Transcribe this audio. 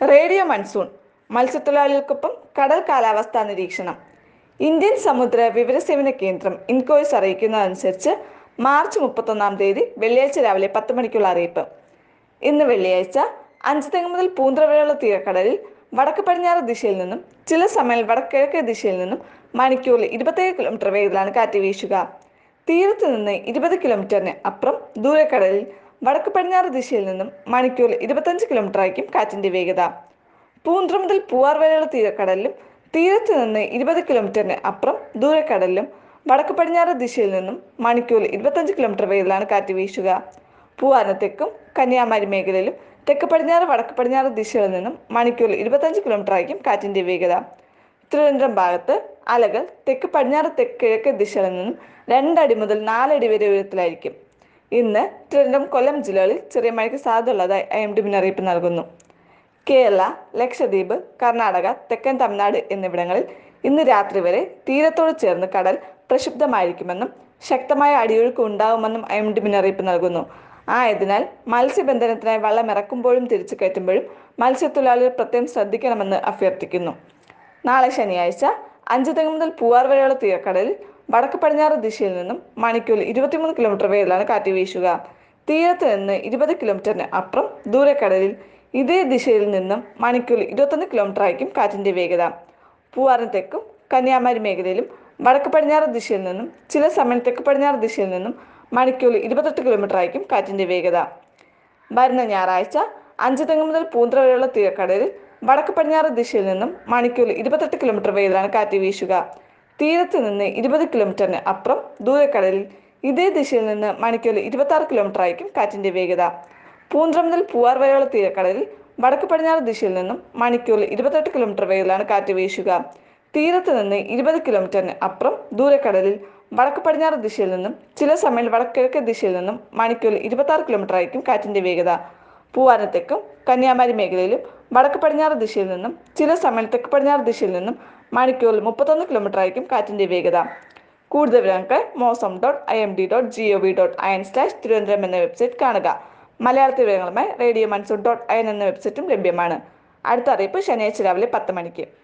radio monsoon മത്സ്യത്തൊഴിലാളികൾക്കൊപ്പം കടൽ കാലാവസ്ഥാ നിരീക്ഷണം ഇന്ത്യൻ സമുദ്ര വിവരസേവന കേന്ദ്രം ഇൻകോയ്സ് അറിയിക്കുന്നതനുസരിച്ച് മാർച്ച് മുപ്പത്തൊന്നാം തീയതി വെള്ളിയാഴ്ച രാവിലെ പത്ത് മണിക്കുള്ള അറിയിപ്പ് ഇന്ന് വെള്ളിയാഴ്ച അഞ്ചുതെങ്ങ് മുതൽ പൂന്തറ വരെയുള്ള തീരക്കടലിൽ വടക്ക് പടിഞ്ഞാറ് ദിശയിൽ നിന്നും ചില സമയം വടക്കിഴക്ക് ദിശയിൽ നിന്നും മണിക്കൂറിൽ ഇരുപത്തേഴ് കിലോമീറ്റർ വേഗത്തിലാണ് കാറ്റ് വീശുക തീരത്ത് നിന്ന് ഇരുപത് കിലോമീറ്ററിന് അപ്പുറം ദൂരക്കടലിൽ വടക്ക് പടിഞ്ഞാറ് ദിശയിൽ നിന്നും മണിക്കൂറിൽ ഇരുപത്തഞ്ച് കിലോമീറ്റർ ആയിരിക്കും കാറ്റിന്റെ വേഗത പൂന്ത്ര മുതൽ പൂവാർ വരെയുള്ള തീരക്കടലിലും തീരത്ത് നിന്ന് ഇരുപത് കിലോമീറ്ററിന് അപ്പുറം ദൂരക്കടലിലും വടക്ക് പടിഞ്ഞാറ് ദിശയിൽ നിന്നും മണിക്കൂറിൽ ഇരുപത്തഞ്ച് കിലോമീറ്റർ വേഗത്തിലാണ് കാറ്റ് വീശുക പൂവാറിന് തെക്കും കന്യാകുമാരി മേഖലയിലും തെക്ക് പടിഞ്ഞാറ് വടക്ക് പടിഞ്ഞാറ് ദിശകളിൽ നിന്നും മണിക്കൂറിൽ ഇരുപത്തഞ്ച് കിലോമീറ്റർ ആയിരിക്കും കാറ്റിന്റെ വേഗത തിരുവനന്തപുരം ഭാഗത്ത് അലകൾ തെക്ക് പടിഞ്ഞാറ് തെക്ക് കിഴക്ക് ദിശകളിൽ നിന്നും രണ്ടടി മുതൽ നാലടി വരെ ഉയരത്തിലായിരിക്കും ഇന്ന് തിരുവനന്തപുരം കൊല്ലം ജില്ലകളിൽ ചെറിയ മഴയ്ക്ക് സാധ്യതയുള്ളതായി ഐ എം ഡി മുന്നറിയിപ്പ് നൽകുന്നു കേരള ലക്ഷദ്വീപ് കർണാടക തെക്കൻ തമിഴ്നാട് എന്നിവിടങ്ങളിൽ ഇന്ന് രാത്രി വരെ തീരത്തോട് ചേർന്ന് കടൽ പ്രക്ഷുബ്ധമായിരിക്കുമെന്നും ശക്തമായ അടിയൊഴുക്ക് ഉണ്ടാകുമെന്നും ഐ എം ഡി മുന്നറിയിപ്പ് നൽകുന്നു ആയതിനാൽ മത്സ്യബന്ധനത്തിനായി വള്ളം ഇറക്കുമ്പോഴും തിരിച്ചു കയറ്റുമ്പോഴും മത്സ്യത്തൊഴിലാളികൾ പ്രത്യേകം ശ്രദ്ധിക്കണമെന്ന് അഭ്യർത്ഥിക്കുന്നു നാളെ ശനിയാഴ്ച അഞ്ച് തെങ്ങ് മുതൽ പൂവാർ വരെയുള്ള തീരക്കടലിൽ വടക്ക് പടിഞ്ഞാറ് ദിശയിൽ നിന്നും മണിക്കൂറിൽ ഇരുപത്തിമൂന്ന് കിലോമീറ്റർ വേഗത്തിലാണ് കാറ്റ് വീശുക തീരത്ത് നിന്ന് ഇരുപത് കിലോമീറ്ററിന് അപ്പുറം ദൂരക്കടലിൽ ഇതേ ദിശയിൽ നിന്നും മണിക്കൂറിൽ ഇരുപത്തൊന്ന് കിലോമീറ്റർ ആയിരിക്കും കാറ്റിന്റെ വേഗത പൂവാറിന് തെക്കും കന്യാകുമാരി മേഖലയിലും വടക്ക് പടിഞ്ഞാറ് ദിശയിൽ നിന്നും ചില സമയം തെക്ക് പടിഞ്ഞാറ് ദിശയിൽ നിന്നും മണിക്കൂറിൽ ഇരുപത്തെട്ട് കിലോമീറ്റർ ആയിരിക്കും കാറ്റിന്റെ വേഗത വരുന്ന ഞായറാഴ്ച അഞ്ച് തെങ്ങ് മുതൽ പൂന്തറ വരെയുള്ള തീരക്കടലിൽ വടക്ക് പടിഞ്ഞാറ് ദിശയിൽ നിന്നും മണിക്കൂറിൽ ഇരുപത്തെട്ട് കിലോമീറ്റർ വേഗത്തിലാണ് കാറ്റ് വീശുക തീരത്ത് നിന്ന് ഇരുപത് കിലോമീറ്ററിന് അപ്പുറം ദൂരക്കടലിൽ ഇതേ ദിശയിൽ നിന്ന് മണിക്കൂറിൽ ഇരുപത്തി ആറ് കിലോമീറ്റർ ആയിരിക്കും കാറ്റിന്റെ വേഗത പൂന്തറ മുതൽ പൂവാർ വരെയുള്ള തീരക്കടലിൽ വടക്ക് പടിഞ്ഞാറ് ദിശയിൽ നിന്നും മണിക്കൂറിൽ ഇരുപത്തെട്ട് കിലോമീറ്റർ വേഗത്തിലാണ് കാറ്റ് വീശുക തീരത്ത് നിന്ന് ഇരുപത് കിലോമീറ്ററിന് അപ്പുറം ദൂരക്കടലിൽ വടക്ക് പടിഞ്ഞാറ് ദിശയിൽ നിന്നും ചില സമയം വടക്കിഴക്ക് ദിശയിൽ നിന്നും മണിക്കൂറിൽ ഇരുപത്തി ആറ് കിലോമീറ്റർ ആയിരിക്കും കാറ്റിന്റെ വേഗത പൂവാറിന് തെക്കും കന്യാകുമാരി മേഖലയിലും വടക്ക് പടിഞ്ഞാറ് ദിശയിൽ നിന്നും ചില സമയം തെക്ക് പടിഞ്ഞാറ് ദിശയിൽ നിന്നും മണിക്കൂറിൽ മുപ്പത്തൊന്ന് കിലോമീറ്റർ ആയിരിക്കും കാറ്റിന്റെ വേഗത കൂടുതൽ വിവരങ്ങൾക്ക് Mausam dot I M D dot G O V dot I N slash Thiruvananthapuram എന്ന വെബ്സൈറ്റ് കാണുക മലയാളത്തിൽ വിവരങ്ങളുമായി radio monsoon dot I N എന്ന വെബ്സൈറ്റും ലഭ്യമാണ് അടുത്ത അറിയിപ്പ് ശനിയാഴ്ച രാവിലെ പത്ത് മണിക്ക്